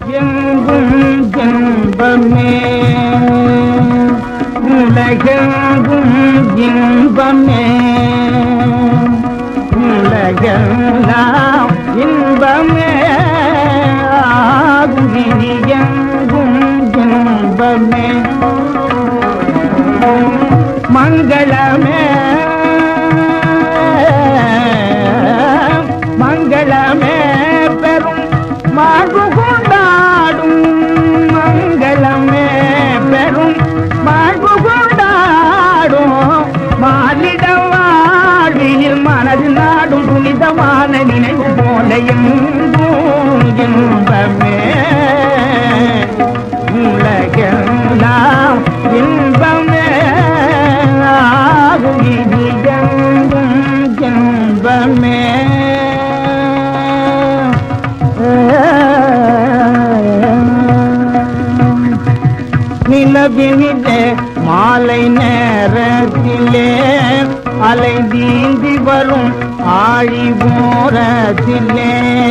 எங்கும் இன்பமே உலகெங்கும் இன்பமே உலகெல்லாம் இன்பமே ஆகும் இனி எங்கும் இன்பமே மங்களமே மங்களமே பெரும் மார்பு கொண்டாடும் மங்களமே பெரும் மார்பு கொண்டாடும் மானிட வாழ்வியில் மனது நாடும் புனிதமான நினைவு போல எங்கும் இன்பமே உலகெல்லாம் இன்பமே ஆகும் இது எங்கும் இன்பமே நிலவினிலே மாலை நேரத்திலே அலை தீந்தி வரும் ஆழி போரத்திலே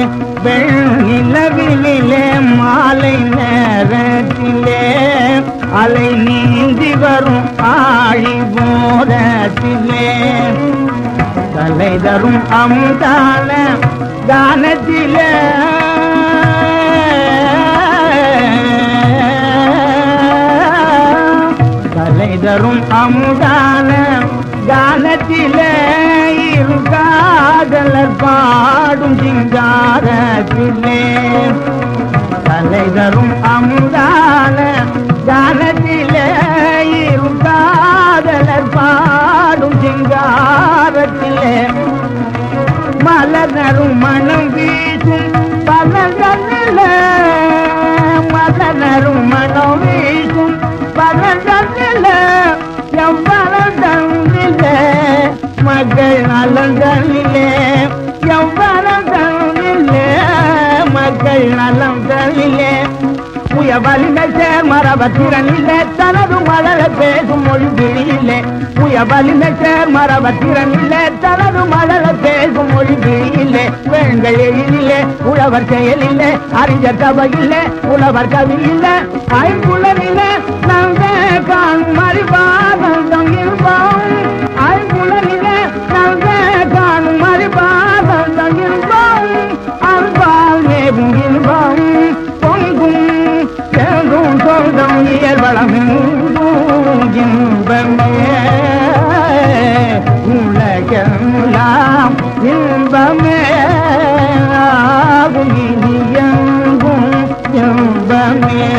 நிலவினிலே மாலை நேரத்திலே அலை நீந்தி வரும் ஆழி போரத்திலே தலை தரும் அமுதான தானத்திலே தலை தரும் அமுதான கானத்திலே இரு காதலர் பாடும் சிங்காரத்திலே தலை தரும் அமுதான கானத்திலே இரு காதலர் பாடும் சிங்காரத்திலே மலரும் மனம் வீசும் பலகல்ல மலரும் மனம் வீசும் பலகல்ல எவ்வளந்தல்ல மகள் நலங்களிலே எவ்வளந்தல்ல மகள் நலங்களிலே புய வலிமை சேர் மரபத்திரனில்லை தனது மலர பேசும் மொழி கிழியில்லை புய வலிமை சேர் மரபத்திரனில்லை தனது மலர பேசும் மொழி கிழியில்லை வேங்கள் எழிலே உழவர் செயலில்லை அறிஞர் சபையில்லை உழவர் கவியில்லை ஐம்புலனில்லை நந்த காணும் அறிவாதம் தங்கிருப்போம் ஐம்புலனில்லை நந்த காணும் அறிவாதம் தங்கிருப்போம் அன்பால் மேவும் இன்பம் பொங்கும் செல்லும் சொந்தம் இயல் வளமெங்கும் இன்பமே உலகெல்லாம் இன்பமே ஆகும் இனி எங்கும் இன்பமே